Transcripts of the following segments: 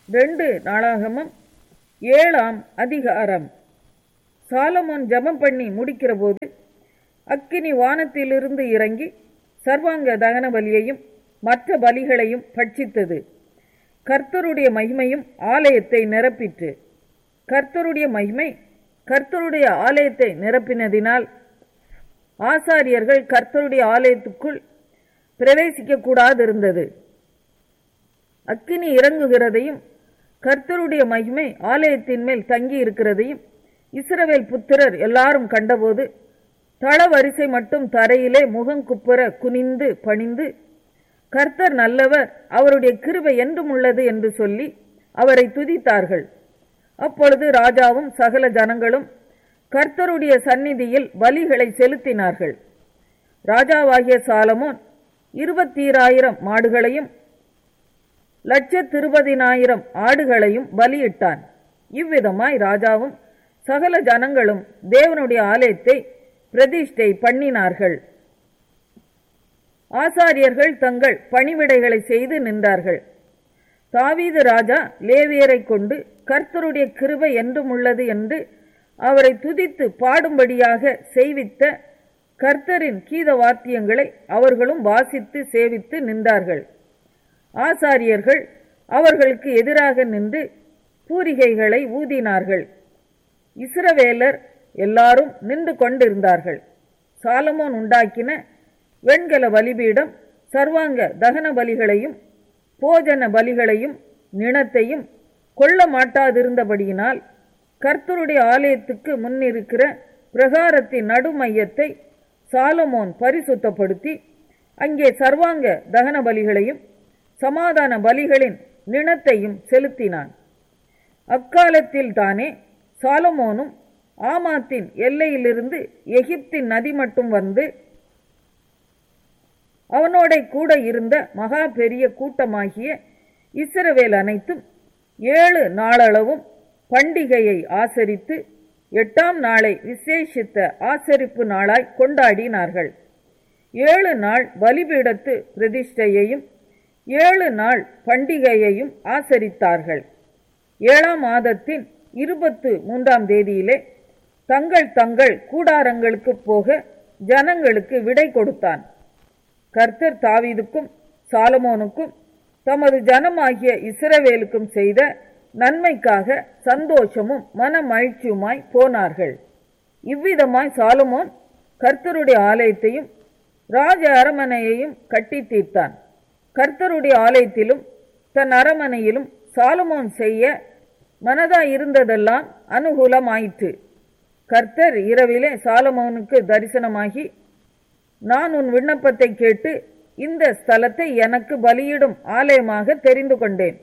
ரெண்டு நாளாகமம் ஏழாம் அதிகாரம் சாலமோன் ஜெபம் பண்ணி முடிக்கிற போது அக்கினி வானத்திலிருந்து இறங்கி சர்வாங்க தகன பலியையும் மற்ற பலிகளையும் பட்சித்தது கர்த்தருடைய மகிமையும் ஆலயத்தை நிரப்பிற்று கர்த்தருடைய மகிமை கர்த்தருடைய ஆலயத்தை நிரப்பினதினால் ஆசாரியர்கள் கர்த்தருடைய ஆலயத்துக்குள் பிரவேசிக்க கூடாதிருந்தது அக்கினி இறங்குகிறதையும் கர்த்தருடைய மகிமை ஆலயத்தின் மேல் தங்கி இருக்கிறதையும் இஸ்ரவேல் புத்திரர் எல்லாரும் கண்டபோது தளவரிசை மட்டும் தரையிலே முகங்குப்புற குனிந்து பணிந்து கர்த்தர் நல்லவர் அவருடைய கிருபை என்றும் உள்ளது என்று சொல்லி அவரை துதித்தார்கள் அப்பொழுது ராஜாவும் சகல ஜனங்களும் கர்த்தருடைய சந்நிதியில் பலிகளை செலுத்தினார்கள் ராஜாவாகிய சாலமோன் இருபத்தீராயிரம் மாடுகளையும் லட்சத்திருபதினாயிரம் ஆடுகளையும் பலியிட்டான் இவ்விதமாய் ராஜாவும் சகல ஜனங்களும் தேவனுடைய ஆலயத்தை பிரதிஷ்டை பண்ணினார்கள் ஆசாரியர்கள் தங்கள் பணிவிடைகளை செய்து நின்றார்கள் தாவீது ராஜா லேவியரை கொண்டு கர்த்தருடைய கிருபை என்றும் உள்ளது என்று அவரை துதித்து பாடும்படியாக செய்வித்த கர்த்தரின் கீத வாத்தியங்களை அவர்களும் வாசித்து சேவித்து நின்றார்கள் ஆசாரியர்கள் அவர்களுக்கு எதிராக நின்று பூரிகைகளை ஊதினார்கள் இஸ்ரவேலர் எல்லாரும் நின்று கொண்டிருந்தார்கள் சாலமோன் உண்டாக்கின வெண்கல பலிபீடம் சர்வாங்க தகன பலிகளையும் போஜன பலிகளையும் நிணத்தையும் கொள்ள மாட்டாதிருந்தபடியினால் கர்த்தருடைய ஆலயத்துக்கு முன்னிருக்கிற பிரகாரத்தின் நடுமையத்தை சாலமோன் பரிசுத்தப்படுத்தி அங்கே சர்வாங்க தகன பலிகளையும் சமாதான பலிகளின் நிணத்தையும் செலுத்தினான் அக்காலத்தில் தானே சாலமோனும் ஆமாத்தின் எல்லையிலிருந்து எகிப்தின் நதி மட்டும் வந்து அவனோட கூட இருந்த மகா பெரிய கூட்டமாகிய இஸ்ரவேல் அனைத்தும் ஏழு நாளளவும் பண்டிகையை ஆசரித்து எட்டாம் நாளை விசேஷித்த ஆசரிப்பு நாளாய் கொண்டாடினார்கள் ஏழு நாள் பலிபீடத்து பிரதிஷ்டையையும் ஏழு நாள் பண்டிகையையும் ஆசரித்தார்கள் ஏழாம் மாதத்தின் இருபத்து மூன்றாம் தேதியிலே தங்கள் தங்கள் கூடாரங்களுக்கு போக ஜனங்களுக்கு விடை கொடுத்தான் கர்த்தர் தாவீதுக்கும் சாலமோனுக்கும் தமது ஜனமாகிய இஸ்ரவேலுக்கும் செய்த நன்மைக்காக சந்தோஷமும் மன மகிழ்ச்சியுமாய் போனார்கள் இவ்விதமாய் சாலமோன் கர்த்தருடைய ஆலயத்தையும் ராஜ அரமனையையும் கட்டி தீர்த்தான் கர்த்தருடைய ஆலயத்திலும் தன் அரமனையிலும் சாலமோன் செய்ய மனதாய் இருந்ததெல்லாம் அனுகூலமாயிற்று கர்த்தர் இரவிலே சாலமோனுக்கு தரிசனமாகி நான் உன் விண்ணப்பத்தை கேட்டு இந்த ஸ்தலத்தை எனக்கு பலியிடும் ஆலயமாக தெரிந்து கொண்டேன்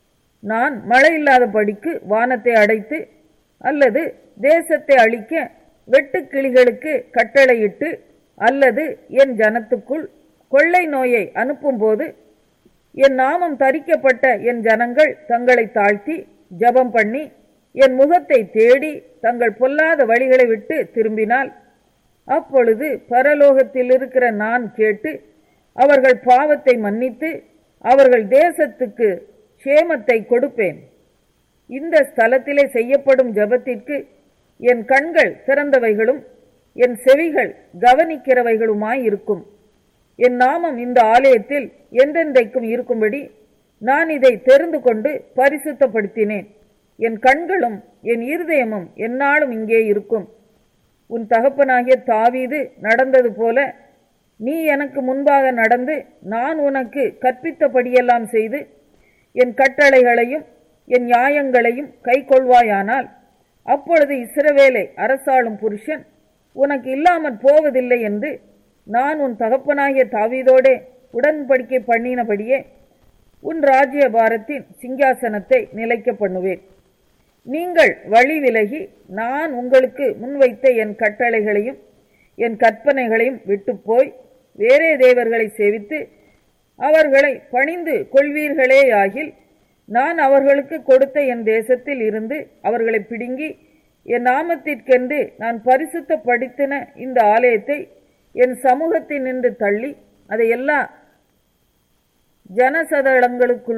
நான் மழை இல்லாதபடிக்கு வானத்தை அடைத்து அல்லது தேசத்தை அழிக்க வெட்டுக்கிளிகளுக்கு கட்டளையிட்டு அல்லது என் ஜனத்துக்குள் கொள்ளை நோயை அனுப்பும்போது என் நாமம் தரிக்கப்பட்ட என் ஜனங்கள் தங்களை தாழ்த்தி ஜபம் பண்ணி என் முகத்தை தேடி தங்கள் பொல்லாத வழிகளை விட்டு திரும்பினால் அப்பொழுது பரலோகத்தில் இருக்கிற நான் கேட்டு அவர்கள் பாவத்தை மன்னித்து அவர்கள் தேசத்துக்கு க்ஷேமத்தை கொடுப்பேன் இந்த ஸ்தலத்திலே செய்யப்படும் ஜபத்திற்கு என் கண்கள் திறந்தவைகளும் என் செவிகள் கவனிக்கிறவைகளுமாயிருக்கும் என் நாமம் இந்த ஆலயத்தில் என்றென்றைக்கும் இருக்கும்படி நான் இதை தெரிந்து கொண்டு பரிசுத்தப்படுத்தினேன் என் கண்களும் என் இருதயமும் எந்நாளும் இங்கே இருக்கும் உன் தகப்பனாகிய தாவீது நடந்தது போல நீ எனக்கு முன்பாக நடந்து நான் உனக்கு கற்பித்தபடியெல்லாம் செய்து என் கட்டளைகளையும் என் நியாயங்களையும் கைக்கொள்வாயானால் அப்பொழுது இஸ்ரவேலை அரசாளும் புருஷன் உனக்கு இல்லாமற் போவதில்லை என்று நான் உன் தகப்பனாகிய தாவீதோடே உடன்படிக்கை பண்ணினபடியே உன் ராஜ்யபாரத்தின் சிங்காசனத்தை நிலைக்க பண்ணுவேன் நீங்கள் வழி விலகி நான் உங்களுக்கு முன்வைத்த என் கட்டளைகளையும் என் கற்பனைகளையும் விட்டுப்போய் வேறே தேவர்களை சேவித்து அவர்களை பணிந்து கொள்வீர்களேயாகில் நான் அவர்களுக்கு கொடுத்த என் தேசத்தில் இருந்து அவர்களை பிடுங்கி என் நாமத்திற்கென்று நான் பரிசுத்தப்படுத்தின இந்த ஆலயத்தை என் சமூகத்தில் நின்று தள்ளி அதை எல்லா ஜனசதளங்களுக்குள்ளும்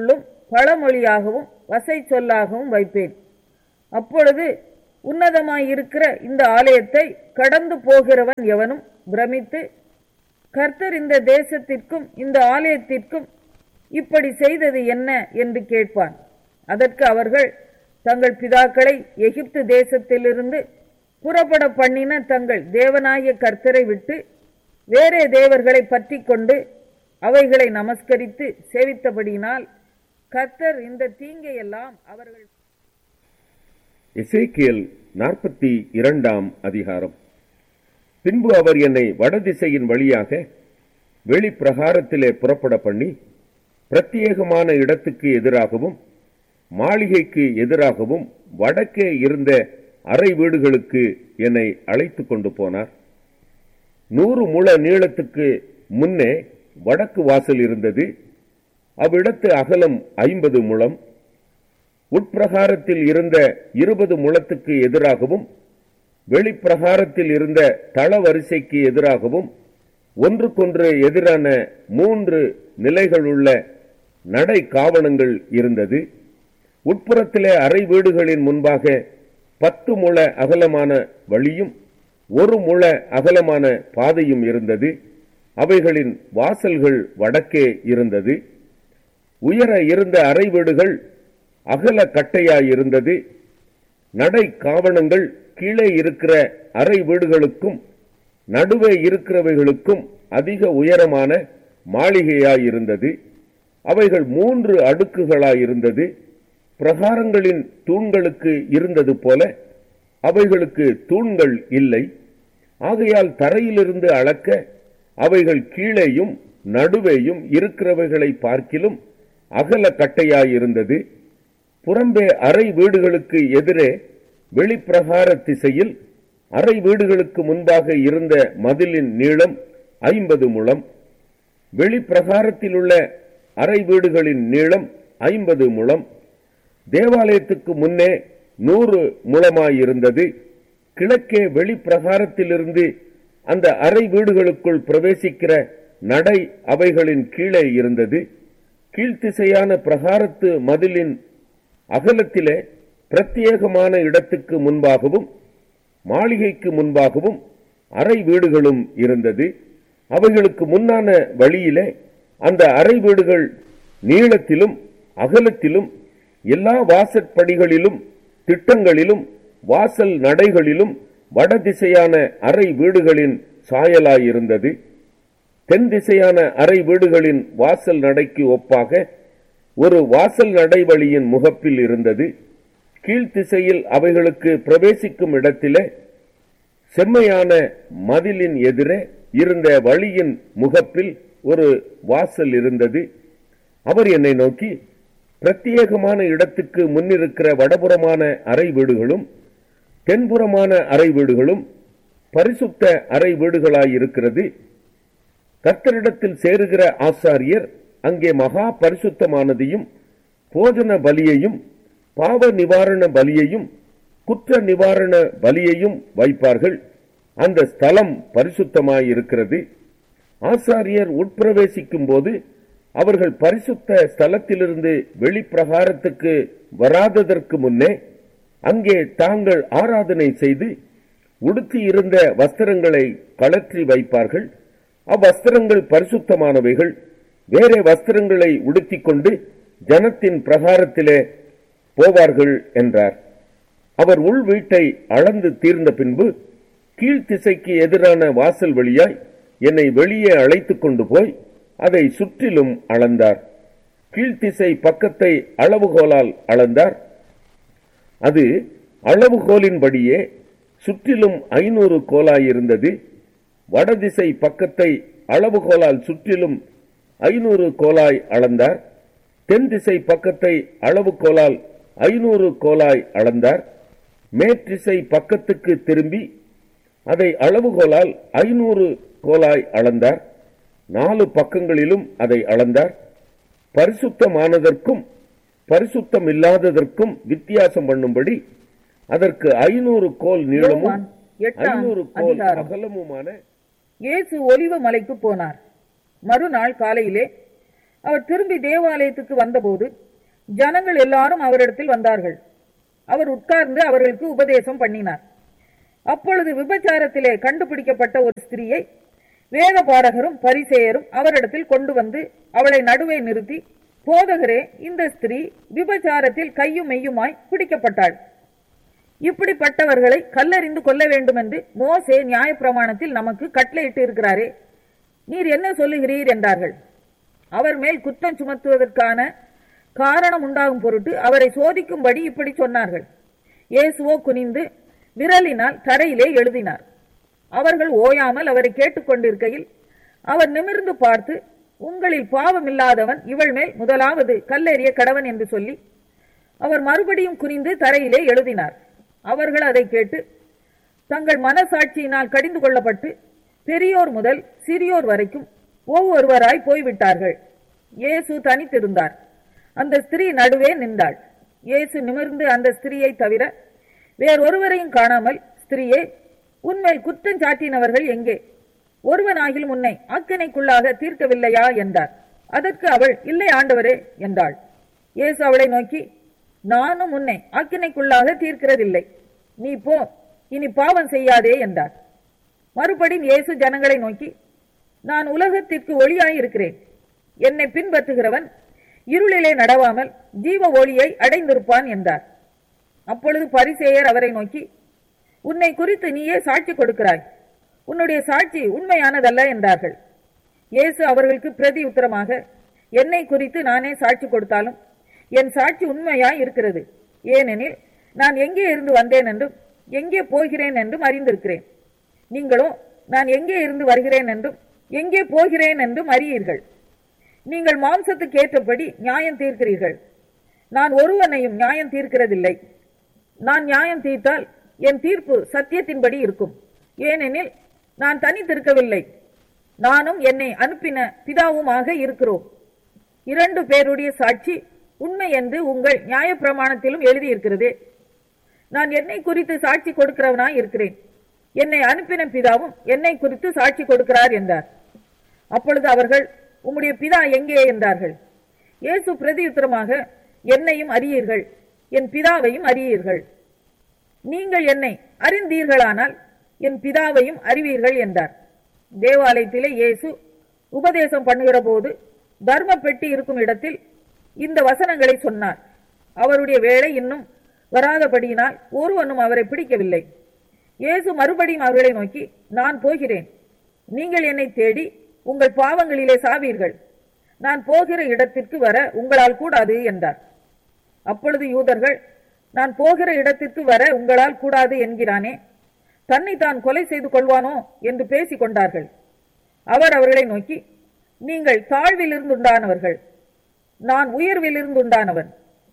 பழமொழியாகவும் வசை சொல்லாகவும் வைப்பேன் அப்பொழுது உன்னதமாயிருக்கிற இந்த ஆலயத்தை கடந்து போகிறவன் எவனும் பிரமித்து கர்த்தர் இந்த தேசத்திற்கும் இந்த ஆலயத்திற்கும் இப்படி செய்தது என்ன என்று கேட்பான் அதற்கு அவர்கள் தங்கள் பிதாக்களை எகிப்து தேசத்திலிருந்து புறப்பட பண்ணின தங்கள் தேவனாய கர்த்தரை விட்டு வேறே தேவர்களை பற்றி கொண்டு அவைகளை நமஸ்கரித்து சேவித்தபடியினால் கர்த்தர் இந்த தீங்கையெல்லாம் அவர்கள் எசேக்கியல் நாற்பத்தி இரண்டாம் அதிகாரம் பின்பு அவர் என்னை வடதிசையின் வழியாக வெளிப்பிரகாரத்திலே புறப்பட பண்ணி பிரத்யேகமான இடத்துக்கு எதிராகவும் மாளிகைக்கு எதிராகவும் வடக்கே இருந்த அறை வீடுகளுக்கு என்னை அழைத்து கொண்டு போனார் நூறு முழ நீளத்துக்கு முன்னே வடக்கு வாசல் இருந்தது அவ்விடத்து அகலம் ஐம்பது முழம் உட்பிரகாரத்தில் இருந்த இருபது முழத்துக்கு எதிராகவும் வெளிப்பிரகாரத்தில் இருந்த தள வரிசைக்கு எதிராகவும் ஒன்றுக்கொன்று எதிரான மூன்று நிலைகளுள்ள நடை காவணங்கள் இருந்தது உட்புறத்திலே அறை வீடுகளின் முன்பாக பத்து முழ அகலமான வழியும் ஒரு முழ அகலமான பாதையும் இருந்தது அவைகளின் வாசல்கள் வடக்கே இருந்தது உயர இருந்த அறை வீடுகள் அகல கட்டையாயிருந்தது நடை காவணங்கள் கீழே இருக்கிற அறை வீடுகளுக்கும் நடுவே இருக்கிறவைகளுக்கும் அதிக உயரமான மாளிகையாயிருந்தது அவைகள் மூன்று அடுக்குகளாயிருந்தது பிரகாரங்களின் தூண்களுக்கு இருந்தது போல அவைகளுக்கு தூண்கள் இல்லை ஆகையால் தரையிலிருந்து அளக்க அவைகள் கீழேயும் நடுவேயும் இருக்கிறவைகளை பார்க்கிலும் அகல கட்டையாயிருந்தது புறம்பே அறை வீடுகளுக்கு எதிரே வெளிப்பிரகார திசையில் அறை வீடுகளுக்கு முன்பாக இருந்த மதிலின் நீளம் ஐம்பது முழம் வெளிப்பிரகாரத்தில் உள்ள அறை வீடுகளின் நீளம் ஐம்பது முழம் தேவாலயத்துக்கு முன்னே நூறு முழமாயிருந்தது கிழக்கே வெளிப்பிரகாரத்திலிருந்து அந்த அறை வீடுகளுக்குள் பிரவேசிக்கிற நடை அவைகளின் கீழே இருந்தது கீழ்த்திசையான பிரகாரத்து மதிலின் அகலத்திலே பிரத்யேகமான இடத்துக்கு முன்பாகவும் மாளிகைக்கு முன்பாகவும் அறை வீடுகளும் இருந்தது அவைகளுக்கு முன்னான வழியிலே அந்த அறை வீடுகள் நீளத்திலும் அகலத்திலும் எல்லா வாசற்படிகளிலும் திட்டங்களிலும் வாசல் நடைகளிலும் வடதிசையான அறை வீடுகளின் சாயலாயிருந்தது தென் திசையான அறை வீடுகளின் வாசல் நடைக்கு ஒப்பாக ஒரு வாசல் நடைவழியின் முகப்பில் இருந்தது கீழ்த்திசையில் அவைகளுக்கு பிரவேசிக்கும் இடத்திலே செம்மையான மதிலின் எதிரே இருந்த வழியின் முகப்பில் ஒரு வாசல் இருந்தது அவர் என்னை நோக்கி பிரத்யேகமான இடத்துக்கு முன்னிருக்கிற வடபுறமான அறை வீடுகளும் தென்புறமான அறை வீடுகளும் பரிசுத்த அறை வீடுகளாயிருக்கிறது கர்த்தரிடத்தில் சேருகிற ஆசாரியர் அங்கே மகா பரிசுத்தமானதையும் போஜன பலியையும் பாவ நிவாரண பலியையும் குற்ற நிவாரண பலியையும் வைப்பார்கள் அந்த ஸ்தலம் பரிசுத்தமாயிருக்கிறது ஆசாரியர் உட்பிரவேசிக்கும் போது அவர்கள் பரிசுத்த ஸ்தலத்திலிருந்து வெளிப்பிரகாரத்துக்கு வராததற்கு முன்னே அங்கே தாங்கள் ஆராதனை செய்து உடுத்தி இருந்த வஸ்திரங்களை கழற்றி வைப்பார்கள் அவ்வஸ்திரங்கள் பரிசுத்தமானவைகள் வேறே வஸ்திரங்களை உடுத்திக் கொண்டு ஜனத்தின் பிரகாரத்திலே போவார்கள் என்றார் அவர் உள் வீட்டை அளந்து தீர்ந்த பின்பு கீழ்த்திசைக்கு எதிரான வாசல் வழியாய் என்னை வெளியே அழைத்துக் கொண்டு போய் அதை சுற்றிலும் அளந்தார் கீழ்த்திசை பக்கத்தை அளவுகோலால் அளந்தார் அது அளவுகோலின்படியே சுற்றிலும் ஐநூறு கோலாயிருந்தது வடதிசை பக்கத்தை அளவுகோலால் சுற்றிலும் ஐநூறு கோலாய் அளந்தார் தென் திசை பக்கத்தை அளவுகோலால் ஐநூறு கோலாய் அளந்தார் மேற்றிசை பக்கத்துக்கு திரும்பி அதை அளவுகோலால் ஐநூறு கோலாய் அளந்தார் நாலு பக்கங்களிலும் அதை அளந்தார் பரிசுத்தமானதற்கும் பரிசுத்தம் இல்லாததற்கும் வித்தியாசம் பண்ணும்படி அதற்கு ஐநூறு கோல் நீளமும் யோவான் எட்டாம் ஐநூறு கோல் அதிகாரம். அகலமுமான இயேசு ஒலிவ மலைக்கு போனார் மறுநாள் காலையிலே அவர் திரும்பி தேவாலயத்துக்கு வந்தபோது ஜனங்கள் எல்லாரும் அவரிடத்தில் வந்தார்கள் அவர் உட்கார்ந்து அவர்களுக்கு உபதேசம் பண்ணினார் அப்பொழுது விபச்சாரத்திலே கண்டுபிடிக்கப்பட்ட ஒரு ஸ்திரீயை வேத பாரகரும் பரிசேயரும் அவரிடத்தில் கொண்டு வந்து அவளை நடுவே நிறுத்தி போதகரே இந்த ஸ்திரீ விபச்சாரத்தில் கையும் மெய்யுமாய் பிடிக்கப்பட்டாள் இப்படிப்பட்டவர்களை கல்லறிந்து கொள்ள வேண்டும் என்று மோசே நியாயப்பிரமாணத்தில் நமக்கு கட்டளையிட்டு இருக்கிறாரே நீர் என்ன சொல்லுகிறீர் என்றார்கள் அவர் மேல் குற்றம் சுமத்துவதற்கான காரணம் உண்டாகும் பொருட்டு அவரை சோதிக்கும்படி இப்படி சொன்னார்கள் இயேசுவோ குனிந்து விரலினால் தரையிலே எழுதினார் அவர்கள் ஓயாமல் அவரை கேட்டுக்கொண்டிருக்கையில் அவர் நிமிர்ந்து பார்த்து உங்களில் பாவமில்லாதவன் இவள் மேல் முதலாவது கல்லெறிய கடவன் என்று சொல்லி அவர் மறுபடியும் குனிந்து தரையிலே எழுதினார் அவர்கள் அதை கேட்டு தங்கள் மனசாட்சியினால் கடிந்து கொள்ளப்பட்டு பெரியோர் முதல் சிறியோர் வரைக்கும் ஒவ்வொருவராய் போய்விட்டார்கள் இயேசு தனித்திருந்தார் அந்த ஸ்திரீ நடுவே நின்றாள் இயேசு நிமிர்ந்து அந்த ஸ்திரீயை தவிர வேறொருவரையும் காணாமல் ஸ்திரீயே உன்மேல் குற்றம் சாட்டினவர்கள் எங்கே ஒருவனாகிலும் உன்னை அக்கனைக்குள்ளாக தீர்க்கவில்லையா என்றார் அதற்கு அவள் இல்லை ஆண்டவரே என்றாள் இயேசு அவளை நோக்கி நானும் உன்னை அக்கினைக்குள்ளாக தீர்க்கிறதில்லை நீ போ இனி பாவம் செய்யாதே என்றார் மறுபடியும் இயேசு ஜனங்களை நோக்கி நான் உலகத்திற்கு ஒளியாய் இருக்கிறேன் என்னை பின்பற்றுகிறவன் இருளிலே நடவாமல் ஜீவ ஒளியை அடைந்திருப்பான் என்றார் அப்பொழுது பரிசேயர் அவரை நோக்கி உன்னை குறித்து நீயே சாட்சி கொடுக்கிறாய் உன்னுடைய சாட்சி உண்மையானதல்ல என்றார்கள் இயேசு அவர்களுக்கு பிரதி உத்தரமாக என்னை குறித்து நானே சாட்சி கொடுத்தாலும் என் சாட்சி உண்மையாய் இருக்கிறது ஏனெனில் நான் எங்கே இருந்து வந்தேன் என்றும் எங்கே போகிறேன் என்றும் அறிந்திருக்கிறேன் நீங்களோ நான் எங்கே இருந்து வருகிறேன் என்றும் எங்கே போகிறேன் என்றும் அறியீர்கள் நீங்கள் மாம்சத்துக்கு ஏற்றபடி நியாயம் தீர்க்கிறீர்கள் நான் ஒருவனையும் நியாயம் தீர்க்கிறதில்லை நான் நியாயம் தீர்த்தால் என் தீர்ப்பு சத்தியத்தின்படி இருக்கும் ஏனெனில் நான் தனித்திருக்கவில்லை நானும் என்னை அனுப்பின பிதாவுமாக இருக்கிறோம் இரண்டு பேருடைய சாட்சி உண்மை என்று உங்கள் நியாயப்பிரமாணத்திலும் எழுதியிருக்கிறதே நான் என்னை குறித்து சாட்சி கொடுக்கிறவனாய் இருக்கிறேன் என்னை அனுப்பின பிதாவும் என்னை குறித்து சாட்சி கொடுக்கிறார் என்றார் அப்பொழுது அவர்கள் உம்முடைய பிதா எங்கே என்றார்கள் இயேசு பிரதியுத்தரமாக என்னையும் அறியீர்கள் என் பிதாவையும் அறியீர்கள் நீங்கள் என்னை அறிந்தீர்களானால் என் பிதாவையும் அறிவீர்கள் என்றார் தேவாலயத்திலே இயேசு உபதேசம் பண்ணுகிற போது தர்ம பெட்டி இருக்கும் இடத்தில் இந்த வசனங்களை சொன்னார் அவருடைய வேலை இன்னும் வராதபடியினால் ஒருவனும் அவரை பிடிக்கவில்லை இயேசு மறுபடியும் அவர்களை நோக்கி நான் போகிறேன் நீங்கள் என்னை தேடி உங்கள் பாவங்களிலே சாவீர்கள் நான் போகிற இடத்திற்கு வர உங்களால் கூடாது என்றார் அப்பொழுது யூதர்கள் நான் போகிற இடத்திற்கு வர உங்களால் கூடாது என்கிறானே தன்னை தான் கொலை செய்து கொள்வானோ என்று பேசிக் கொண்டார்கள் அவர் அவர்களை நோக்கி நீங்கள் தாழ்விலிருந்து உண்டானவர்கள் நான் உயர்விலிருந்து உண்டானவன்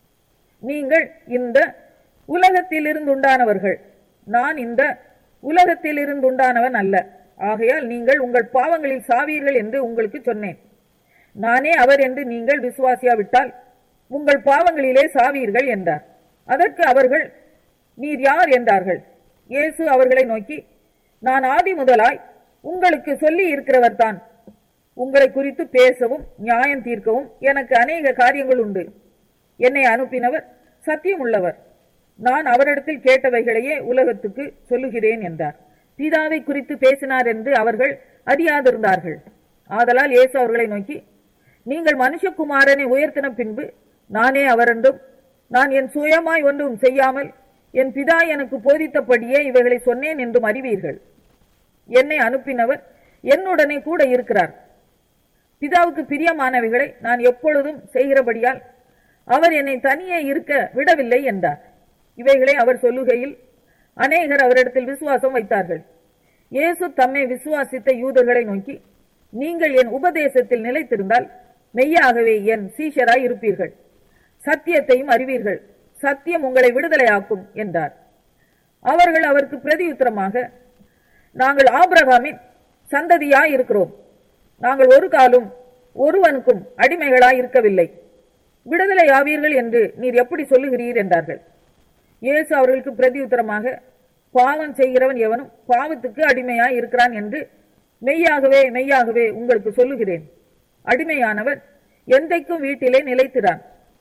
நீங்கள் இந்த உலகத்திலிருந்து உண்டானவர்கள் நான் இந்த உலகத்திலிருந்து உண்டானவன் அல்ல ஆகையால் நீங்கள் உங்கள் பாவங்களில் சாவீர்கள் என்று உங்களுக்கு சொன்னேன் நானே அவர் என்று நீங்கள் விசுவாசியாவிட்டால் உங்கள் பாவங்களிலே சாவீர்கள் என்றார் அதற்கு அவர்கள் நீர் யார் என்றார்கள் இயேசு அவர்களை நோக்கி நான் ஆதி முதலாய் உங்களுக்கு சொல்லி இருக்கிறவர் தான் உங்களை குறித்து பேசவும் நியாயம் தீர்க்கவும் எனக்கு அநேக காரியங்கள் உண்டு என்னை அனுப்பினவர் சத்தியம் உள்ளவர் நான் அவரிடத்தில் கேட்டவைகளையே உலகத்துக்கு சொல்லுகிறேன் என்றார் பிதாவை குறித்து பேசினார் என்று அவர்கள் அறியாதிருந்தார்கள் ஆதலால் இயேசு அவர்களை நோக்கி நீங்கள் மனுஷகுமாரனை உயர்த்தின பின்பு நானே அவரென்றும் நான் என் சுயமாய் ஒன்றும் செய்யாமல் என் பிதா எனக்கு போதித்தபடியே இவைகளை சொன்னேன் என்றும் அறிவீர்கள் என்னை அனுப்பினவர் என்னுடனே கூட இருக்கிறார் பிதாவுக்கு பிரியமானவைகளை நான் எப்பொழுதும் செய்கிறபடியால் அவர் என்னை தனியே இருக்க விடவில்லை என்றார் இவைகளை அவர் சொல்லுகையில் அநேகர் அவரிடத்தில் விசுவாசம் வைத்தார்கள் இயேசு தம்மை விசுவாசித்த யூதர்களை நோக்கி நீங்கள் என் உபதேசத்தில் நிலைத்திருந்தால் மெய்யாகவே என் சீஷராய் இருப்பீர்கள் சத்தியத்தையும் அறிவீர்கள் சத்தியம் உங்களை விடுதலையாக்கும் என்றார் அவர்கள் அவருக்கு பிரதியுத்தரமாக நாங்கள் ஆபிரகாமின் சந்ததியாய் இருக்கிறோம் நாங்கள் ஒரு காலும் ஒருவனுக்கும் அடிமைகளாய் இருக்கவில்லை விடுதலை ஆவீர்கள் என்று நீர் எப்படி சொல்லுகிறீர் என்றார்கள் இயேசு அவர்களுக்கு பிரதியுத்தரமாக பாவம் செய்கிறவன் எவனும் பாவத்துக்கு அடிமையாய் இருக்கிறான் என்று மெய்யாகவே மெய்யாகவே உங்களுக்கு சொல்லுகிறேன் அடிமையானவன் எந்தைக்கும் வீட்டிலே நிலைத்திறான்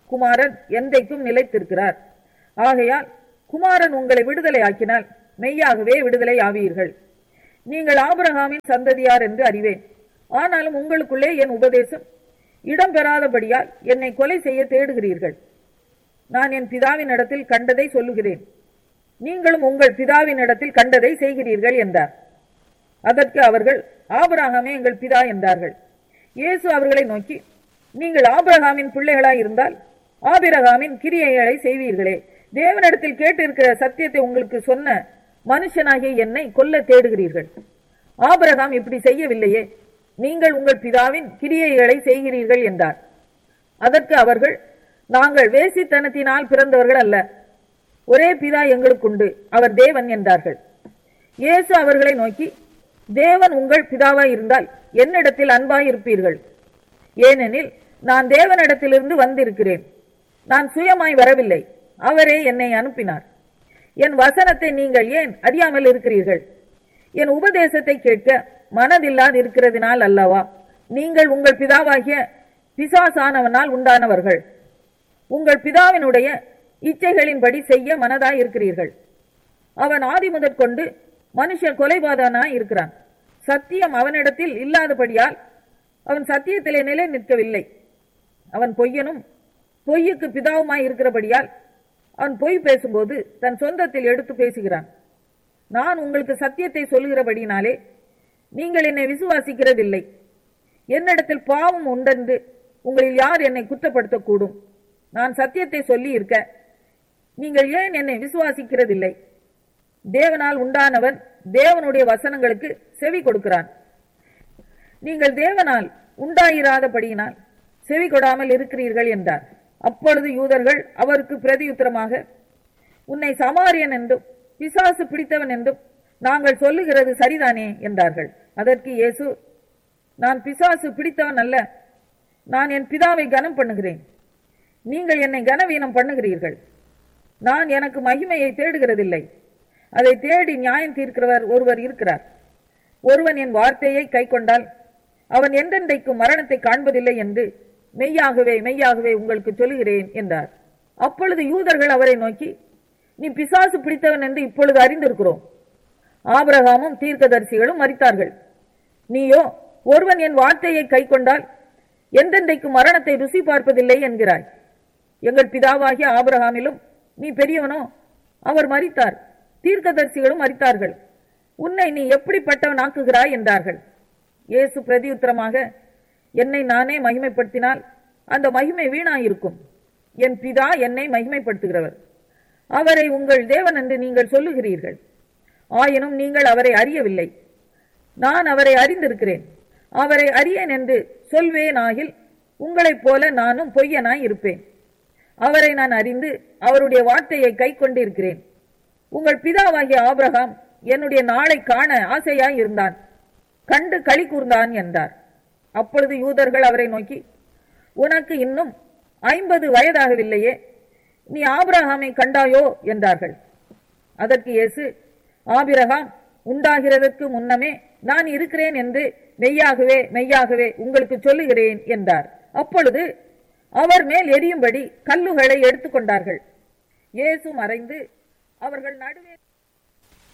குமாரன் என்றைக்கும் நிலைத்திருக்கிறார் ஆகையால் குமாரன் உங்களை விடுதலை ஆக்கினால் மெய்யாகவே விடுதலை ஆவீர்கள் நீங்கள் ஆபிரகாமின் சந்ததியார் என்று அறிவேன் ஆனாலும் உங்களுக்குள்ளே என் உபதேசம் இடம்பெறாதபடியால் என்னை கொலை செய்ய தேடுகிறீர்கள் நான் என் பிதாவின் இடத்தில் கண்டதை சொல்லுகிறேன் நீங்களும் உங்கள் பிதாவின் இடத்தில் கண்டதை செய்கிறீர்கள் என்றார் அதற்கு அவர்கள் ஆபிரகாமே எங்கள் பிதா என்றார்கள் இயேசு அவர்களை நோக்கி நீங்கள் ஆபிரகாமின் பிள்ளைகளாய் இருந்தால் ஆபிரகாமின் கிரியைகளை செய்வீர்களே தேவனிடத்தில் கேட்டிருக்கிற சத்தியத்தை உங்களுக்கு சொன்ன மனுஷனாகிய என்னை கொல்ல தேடுகிறீர்கள் ஆபிரகாம் இப்படி செய்யவில்லையே நீங்கள் உங்கள் பிதாவின் கிரியைகளை செய்கிறீர்கள் என்றார் அதற்கு அவர்கள் நாங்கள் வேசித்தனத்தினால் பிறந்தவர்கள் அல்ல ஒரே பிதா எங்களுக்குண்டு அவர் தேவன் என்றார்கள் இயேசு அவர்களை நோக்கி தேவன் உங்கள் பிதாவாய் இருந்தால் என்னிடத்தில் அன்பாய் இருப்பீர்கள் ஏனெனில் நான் தேவனிடத்திலிருந்து வந்திருக்கிறேன் நான் சுயமாய் வரவில்லை அவரே என்னை அனுப்பினார் என் வசனத்தை நீங்கள் ஏன் அறியாமல் இருக்கிறீர்கள் என் உபதேசத்தை கேட்க மனதில்லாது இருக்கிறதினால் அல்லவா நீங்கள் உங்கள் பிதாவாகிய பிசாசானவனால் உண்டானவர்கள் உங்கள் பிதாவினுடைய இச்சைகளின்படி செய்ய மனதாய் இருக்கிறீர்கள் அவன் ஆதி முதற்கொண்டு மனுஷர் கொலைபாதனாய் இருக்கிறான் சத்தியம் அவனிடத்தில் இல்லாதபடியால் அவன் சத்தியத்திலே நிலை நிற்கவில்லை அவன் பொய்யனும் பொய்யுக்கு பிதாவுமாய் இருக்கிறபடியால் அவன் பொய் பேசும்போது தன் சொந்தத்தில் எடுத்து பேசுகிறான் நான் உங்களுக்கு சத்தியத்தை சொல்லுகிறபடினாலே நீங்கள் என்னை விசுவாசிக்கிறதில்லை என்னிடத்தில் பாவம் உண்டென்று உங்களில் யார் என்னை குற்றப்படுத்தக்கூடும் நான் சத்தியத்தை சொல்லி இருக்க நீங்கள் ஏன் என்னை விசுவாசிக்கிறதில்லை தேவனால் உண்டானவன் தேவனுடைய வசனங்களுக்கு செவி கொடுக்கிறான் நீங்கள் தேவனால் உண்டாயிராதபடியினால் செவி கொடாமல் இருக்கிறீர்கள் என்றார் அப்பொழுது யூதர்கள் அவருக்கு பிரதியுத்தரமாக உன்னை சமாரியன் என்றும் பிசாசு பிடித்தவன் என்றும் நாங்கள் சொல்லுகிறது சரிதானே என்றார்கள் அதற்கு இயேசு நான் பிசாசு பிடித்தவன் அல்ல நான் என் பிதாவை கனம் பண்ணுகிறேன் நீங்கள் என்னை கனவீனம் பண்ணுகிறீர்கள் நான் எனக்கு மகிமையை தேடுகிறதில்லை அதை தேடி நியாயம் தீர்க்கிறவர் ஒருவர் இருக்கிறார் ஒருவன் என் வார்த்தையை கைக்கொண்டால் அவன் என்றென்றைக்கும் மரணத்தை காண்பதில்லை என்று மெய்யாகவே மெய்யாகவே உங்களுக்கு சொல்லுகிறேன் என்றார் அப்பொழுது யூதர்கள் அவரை நோக்கி நீ பிசாசு பிடித்தவன் என்று இப்பொழுது அறிந்திருக்கிறோம் ஆபிரகாமும் தீர்க்கதரிசிகளும் மறித்தார்கள் நீயோ ஒருவன் என் வார்த்தையை கைக்கொண்டால் என்றென்றைக்கும் மரணத்தை ருசி பார்ப்பதில்லை என்கிறாய் எங்கள் பிதாவாகிய ஆபிரகாமிலும் நீ பெரியவனோ அவர் மறித்தார் தீர்க்கதரிசிகளும் மறித்தார்கள் உன்னை நீ எப்படிப்பட்டவன் ஆக்குகிறாய் என்றார்கள் இயேசு பிரதியுத்தரமாக என்னை நானே மகிமைப்படுத்தினால் அந்த மகிமை வீணாயிருக்கும் என் பிதா என்னை மகிமைப்படுத்துகிறவர் அவரை உங்கள் தேவன் என்று நீங்கள் சொல்லுகிறீர்கள் ஆயினும் நீங்கள் அவரை அறியவில்லை நான் அவரை அறிந்திருக்கிறேன் அவரை அறியேன் என்று சொல்வேனாகில் உங்களைப் போல நானும் பொய்யனாய் இருப்பேன் அவரை நான் அறிந்து அவருடைய வார்த்தையை கை கொண்டிருக்கிறேன் உங்கள் பிதாவாகிய ஆபிரகாம் என்னுடைய நாளை காண ஆசையாய் இருந்தான் கண்டு களி கூர்ந்தான் என்றார் அப்பொழுது யூதர்கள் அவரை நோக்கி உனக்கு இன்னும் ஐம்பது வயதாகவில்லையே நீ ஆபிரகாமை கண்டாயோ என்றார்கள் அதற்கு இயேசு ஆபிரகாம் உண்டாகிறதற்கு முன்னமே நான் இருக்கிறேன் என்று மெய்யாகவே மெய்யாகவே உங்களுக்கு சொல்லுகிறேன் என்றார் அப்பொழுது அவர் மேல் எரியும்படி கல்லுகளை எடுத்துக்கொண்டார்கள் இயேசு மறைந்து அவர்கள் நடுவே